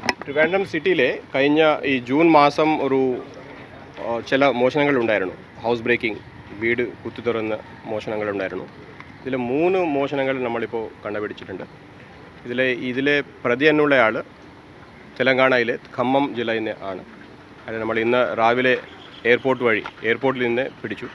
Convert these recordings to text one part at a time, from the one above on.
ട്രിവാൻഡ്രം സിറ്റിയിലെ കഴിഞ്ഞ ഈ ജൂൺ മാസം ഒരു ആ, ചില മോഷണങ്ങൾ ഉണ്ടായിരുന്നു ഹൗസ് ബ്രേക്കിംഗ് വീട് കുത്തി തുറന്ന് മോഷണങ്ങൾ ഉണ്ടായിരുന്നു ഇതിൽ മൂന്ന് മോഷണങ്ങൾ നമ്മളിപ്പോൾ കണ്ടുപിടിച്ചിട്ടുണ്ട് ഇതിലെ ഇതിലെ പ്രതി എന്നുള്ള ആൾ തെലങ്കാനയിലെ ഖമ്മം ജില്ലയിൽ നിന്ന് ആണ് അത് നമ്മൾ ഇന്ന് രാവിലെ എയർപോർട്ട് വഴി എയർപോർട്ടിൽ നിന്ന് പിടിച്ചു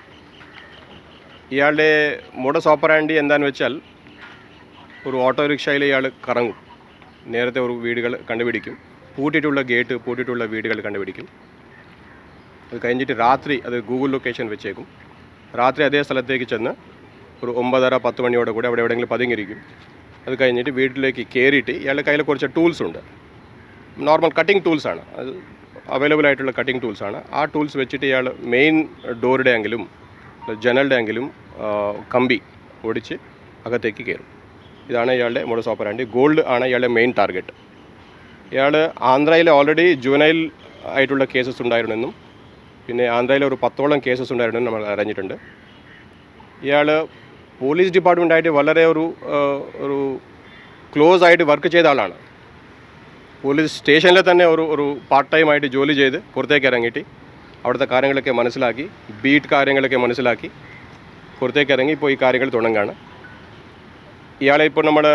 ഇയാളുടെ മോഡസ് ഓപ്പറാൻഡി എന്താണെന്ന് വെച്ചാൽ ഒരു ഓട്ടോറിക്ഷയിൽ ഇയാൾ കറങ്ങും നേരത്തെ ഒരു വീടുകൾ കണ്ടുപിടിക്കും പൂട്ടിയിട്ടുള്ള ഗേറ്റ് പൂട്ടിയിട്ടുള്ള വീടുകൾ കണ്ടുപിടിക്കും അത് കഴിഞ്ഞിട്ട് രാത്രി അത് ഗൂഗിൾ ലൊക്കേഷൻ വെച്ചേക്കും രാത്രി അതേ സ്ഥലത്തേക്ക് ചെന്ന് ഒരു ഒമ്പതര പത്ത് മണിയോടെ കൂടെ അവിടെ എവിടെയെങ്കിലും പതുങ്ങിയിരിക്കും അത് കഴിഞ്ഞിട്ട് വീട്ടിലേക്ക് കയറിയിട്ട് ഇയാളുടെ കയ്യിൽ കുറച്ച് ടൂൾസ് ഉണ്ട് നോർമൽ കട്ടിംഗ് ടൂൾസാണ് അത് അവൈലബിൾ ആയിട്ടുള്ള കട്ടിംഗ് ടൂൾസാണ് ആ ടൂൾസ് വെച്ചിട്ട് ഇയാൾ മെയിൻ ഡോറുടെ ആങ്കിലും ജനലിൻ്റെ ആങ്കിലും ആ, കമ്പി ഓടിച്ച് അകത്തേക്ക് കയറും ഇതാണ് ഇയാളുടെ മോഡസ് ഓപ്പറാൻഡി ഗോൾഡ് ആണ് ഇയാളുടെ മെയിൻ ടാർഗറ്റ് ഇയാൾ ആന്ധ്രയിൽ ഓൾറെഡി ജുവനൈൽ ആയിട്ടുള്ള കേസസ് ഉണ്ടായിരുന്നെന്നും പിന്നെ ആന്ധ്രയിൽ ഒരു പത്തോളം കേസസ് ഉണ്ടായിരുന്നെന്നും നമ്മൾ അറിഞ്ഞിട്ടുണ്ട് ഇയാൾ പോലീസ് ഡിപ്പാർട്ട്മെൻറ്റായിട്ട് വളരെ ഒരു ആ, ഒരു ക്ലോസ് ആയിട്ട് വർക്ക് ചെയ്ത ആളാണ് പോലീസ് സ്റ്റേഷനിൽ തന്നെ ഒരു ഒരു പാർട്ട് ടൈം ആയിട്ട് ജോലി ചെയ്ത് പുറത്തേക്ക് ഇറങ്ങിയിട്ട് അവിടുത്തെ കാര്യങ്ങളൊക്കെ മനസ്സിലാക്കി ബീറ്റ് കാര്യങ്ങളൊക്കെ മനസ്സിലാക്കി പുറത്തേക്ക് ഇറങ്ങി ഇപ്പോൾ ഈ കാര്യങ്ങൾ തുടങ്ങുകയാണ് ഇയാളെ ഇപ്പോൾ നമ്മൾ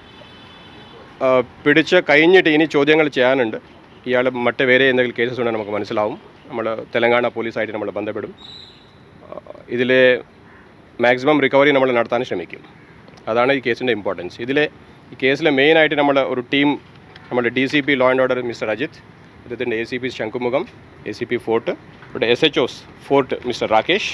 പിടിച്ച് കഴിഞ്ഞിട്ട് ഇനി ചോദ്യങ്ങൾ ചെയ്യാനുണ്ട് ഇയാൾ മറ്റ് വേറെ എന്തെങ്കിലും കേസസ് ഉണ്ടെങ്കിൽ നമുക്ക് മനസ്സിലാവും നമ്മൾ തെലങ്കാന പോലീസായിട്ട് നമ്മൾ ബന്ധപ്പെടും ഇതിൽ മാക്സിമം റിക്കവറി നമ്മൾ നടത്താൻ ശ്രമിക്കും അതാണ് ഈ കേസിൻ്റെ ഇമ്പോർട്ടൻസ് ഇതിലെ ഈ കേസിലെ മെയിനായിട്ട് നമ്മൾ ഒരു ടീം നമ്മുടെ D C P law and order mister Ajith അദ്ദേഹത്തിൻ്റെ എ സി പി ശംഖുമുഖം എ സി പി ഫോർട്ട് ഇവിടെ S H O fort mister Rakesh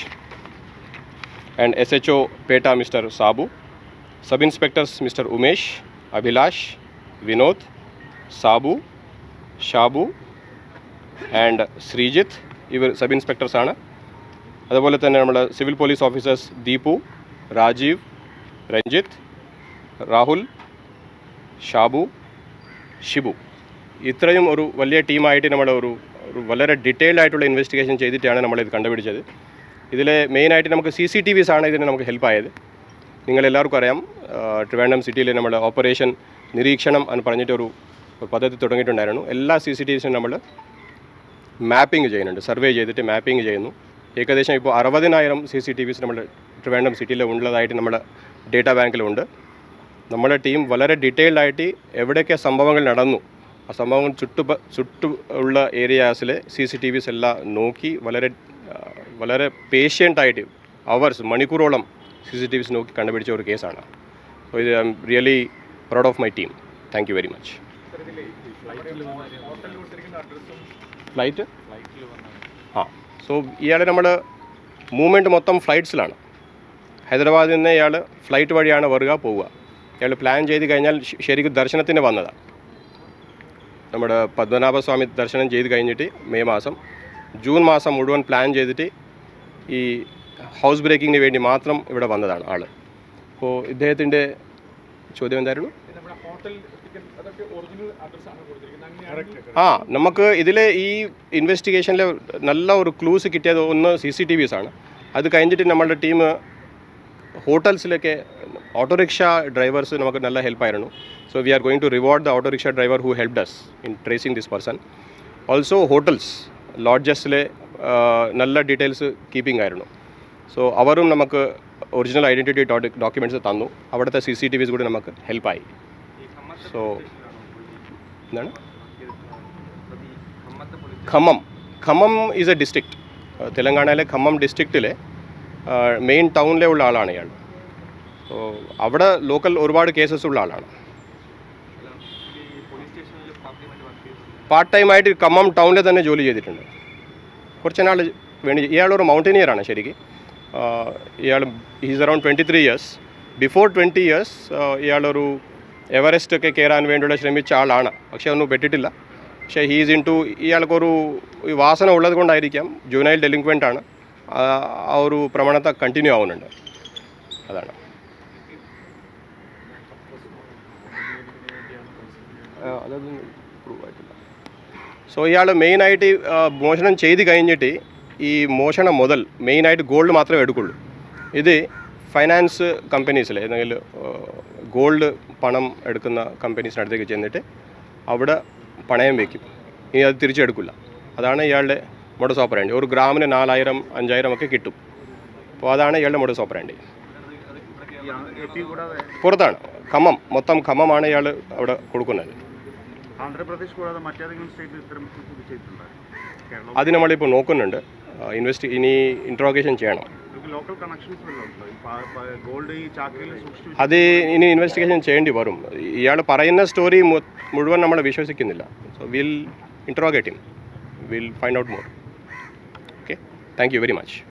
and S H O Pettah mister Sabu sub inspectors mister Umesh Abhilash Vinod Sabu Shabu and Sreejith ഇവർ സബ് ഇൻസ്പെക്ടേഴ്സാണ് അതുപോലെ തന്നെ നമ്മുടെ civil police officers Deepu Rajeev Ranjith Rahul Shabu Shibu ഇത്രയും ഒരു വലിയ ടീമായിട്ട് നമ്മൾ ഒരു ഒരു വളരെ ഡീറ്റെയിൽഡ് ആയിട്ടുള്ള ഇൻവെസ്റ്റിഗേഷൻ ചെയ്തിട്ടാണ് നമ്മളിത് കണ്ടുപിടിച്ചത് ഇതിൽ മെയിനായിട്ട് നമുക്ക് സി സി ടി വിസ് ആണ് ഇതിന് നമുക്ക് ഹെൽപ്പായത് നിങ്ങളെല്ലാവർക്കും അറിയാം ആ, ട്രിവാൻഡ്രം സിറ്റിയിൽ നമ്മൾ ഓപ്പറേഷൻ നിരീക്ഷണം എന്ന് പറഞ്ഞിട്ട് ഒരു ഒരു പദ്ധതി തുടങ്ങിയിട്ടുണ്ടായിരുന്നു എല്ലാ സി സി ടി വിസും നമ്മൾ മാപ്പിംഗ് ചെയ്യുന്നുണ്ട് സർവേ ചെയ്തിട്ട് മാപ്പിംഗ് ചെയ്യുന്നു ഏകദേശം ഇപ്പോൾ അറുപതിനായിരം സി സി ടി വിസ് നമ്മൾ ട്രിവാൻഡ്രം സിറ്റിയിൽ ഉള്ളതായിട്ട് നമ്മുടെ ഡേറ്റാ ബാങ്കിലുണ്ട് നമ്മുടെ ടീം വളരെ ഡീറ്റെയിൽഡ് ആയിട്ട് എവിടെയൊക്കെ സംഭവങ്ങൾ നടന്നു ആ സംഭവങ്ങൾ ചുറ്റു ചുറ്റു ഉള്ള ഏരിയാസിലെ സി സി ടി വിസ് എല്ലാം നോക്കി വളരെ ആ, വളരെ പേഷ്യൻ്റായിട്ട് അവേഴ്സ് മണിക്കൂറോളം സി സി ടി വിസ് നോക്കി കണ്ടുപിടിച്ച ഒരു കേസാണ് സോ ഇത് I'm really proud of my team thank you very much flight ആ സോ ഇയാൾ നമ്മൾ മൂവ്മെൻറ്റ് മൊത്തം ഫ്ലൈറ്റ്സിലാണ് ഹൈദരാബാദിൽ നിന്ന് ഇയാൾ ഫ്ലൈറ്റ് വഴിയാണ് വരിക പോവുക ഇയാൾ പ്ലാൻ ചെയ്ത് കഴിഞ്ഞാൽ ശ- ശരിക്കും ദർശനത്തിന് വന്നതാണ് നമ്മുടെ പത്മനാഭസ്വാമി ദർശനം ചെയ്ത് കഴിഞ്ഞിട്ട് മെയ് മാസം ജൂൺ മാസം മുഴുവൻ പ്ലാൻ ചെയ്തിട്ട് ഈ ഹൗസ് ബ്രേക്കിങ്ങിന് വേണ്ടി മാത്രം ഇവിടെ വന്നതാണ് ആൾ അപ്പോൾ ഇദ്ദേഹത്തിൻ്റെ ചോദ്യം എന്തായിരുന്നു ആ നമുക്ക് ഇതിൽ ഈ ഇൻവെസ്റ്റിഗേഷനിൽ നല്ല ഒരു ക്ലൂസ് കിട്ടിയത് ഒന്ന് സി സി ടി വിസ് ആണ് അത് കഴിഞ്ഞിട്ട് നമ്മളുടെ ടീം ഹോട്ടൽസിലൊക്കെ ഓട്ടോറിക്ഷ ഡ്രൈവേഴ്സ് നമുക്ക് നല്ല ഹെൽപ്പായിരുന്നു so we are going to reward the autorickshaw driver who help does in tracing this person also hotels ലോഡ്ജസിലെ നല്ല ഡീറ്റെയിൽസ് കീപ്പിംഗ് ആയിരുന്നു സോ അവരും നമുക്ക് ഒറിജിനൽ ഐഡൻറ്റിറ്റി ഡോക്യുമെൻറ്റ്സ് തന്നു അവിടുത്തെ സി സി ടി വിസ് കൂടി നമുക്ക് ഹെൽപ്പായി സോ എന്താണ് Khammam Khammam is a district തെലങ്കാനയിലെ ഖമ്മം ഡിസ്ട്രിക്റ്റിലെ മെയിൻ ടൗണിലെ ഉള്ള ആളാണ് ഇയാൾ സോ അവിടെ ലോക്കൽ ഒരുപാട് കേസസ് ഉള്ള ആളാണ് പാർട്ട് ടൈം ആയിട്ട് ഖമ്മം ടൗണിൽ തന്നെ ജോലി ചെയ്തിട്ടുണ്ട് കുറച്ച് നാൾ വേണ്ടി ഇയാളൊരു മൗണ്ടനിയറാണ് ശരിക്കും ഇയാൾ he's around twenty three years before twenty years ഇയാളൊരു എവറസ്റ്റ് ഒക്കെ കയറാൻ വേണ്ടിയുള്ള ശ്രമിച്ച ആളാണ് പക്ഷേ ഒന്നും പെട്ടിട്ടില്ല പക്ഷേ ഹീസ് ഇൻ ടു ഇയാൾക്കൊരു ഈ വാസന ഉള്ളത് കൊണ്ടായിരിക്കാം ജൂനൈൽ ഡെലിക്വൻ്റ് ആണ് ആ ആ ഒരു പ്രവണത കണ്ടിന്യൂ ആവുന്നുണ്ട് അതാണ് ആ, അതൊന്നും പ്രൂവ് ആയിട്ടില്ല സോ ഇയാൾ മെയിനായിട്ട് മോഷണം ചെയ്ത് കഴിഞ്ഞിട്ട് ഈ മോഷണം മുതൽ മെയിനായിട്ട് ഗോൾഡ് മാത്രമേ എടുക്കുള്ളൂ ഇത് ഫൈനാൻസ് കമ്പനീസിൽ ഏതെങ്കിലും ഗോൾഡ് പണം എടുക്കുന്ന കമ്പനീസിനടുത്തേക്ക് ചെന്നിട്ട് അവിടെ പണയം വയ്ക്കും ഇനി അത് തിരിച്ചെടുക്കില്ല അതാണ് ഇയാളുടെ മോഡസ് ഓപ്പറാൻഡി ഒരു ഗ്രാമിന് നാലായിരം അഞ്ചായിരം ഒക്കെ കിട്ടും അപ്പോൾ അതാണ് ഇയാളുടെ മോഡസ് ഓപ്പറാൻഡി എ കൂടാതെ പുറത്താണ് ഖമ്മം മൊത്തം ഖമ്മമാണ് ഇയാൾ അവിടെ കൊടുക്കുന്നത് ആന്ധ്രാപ്രദേശ് കൂടാതെ മറ്റേതെങ്കിലും സ്റ്റേറ്റിൽ ഇത്തരം ഇത് ചെയ്തിട്ടുണ്ടോ കേരളം അത് നമ്മളിപ്പോൾ നോക്കുന്നുണ്ട് ഇൻവെസ്റ്റ് ഇനി ഇൻട്രോഗേഷൻ ചെയ്യണം നിങ്ങൾക്ക് ലോക്കൽ കണക്ഷൻസ് വല്ലതും ഉണ്ടോ ഈ പാ- പാ- ഗോൾഡ് ഈ ചാക്കിൽ സൂക്ഷിച്ചു അത് ഇനി ഇൻവെസ്റ്റിഗേഷൻ ചെയ്യേണ്ടി വരും ഇയാൾ പറയുന്ന സ്റ്റോറി മുഴുവൻ നമ്മൾ വിശ്വസിക്കുന്നില്ല so will interrogate him will find out more okay thank you very much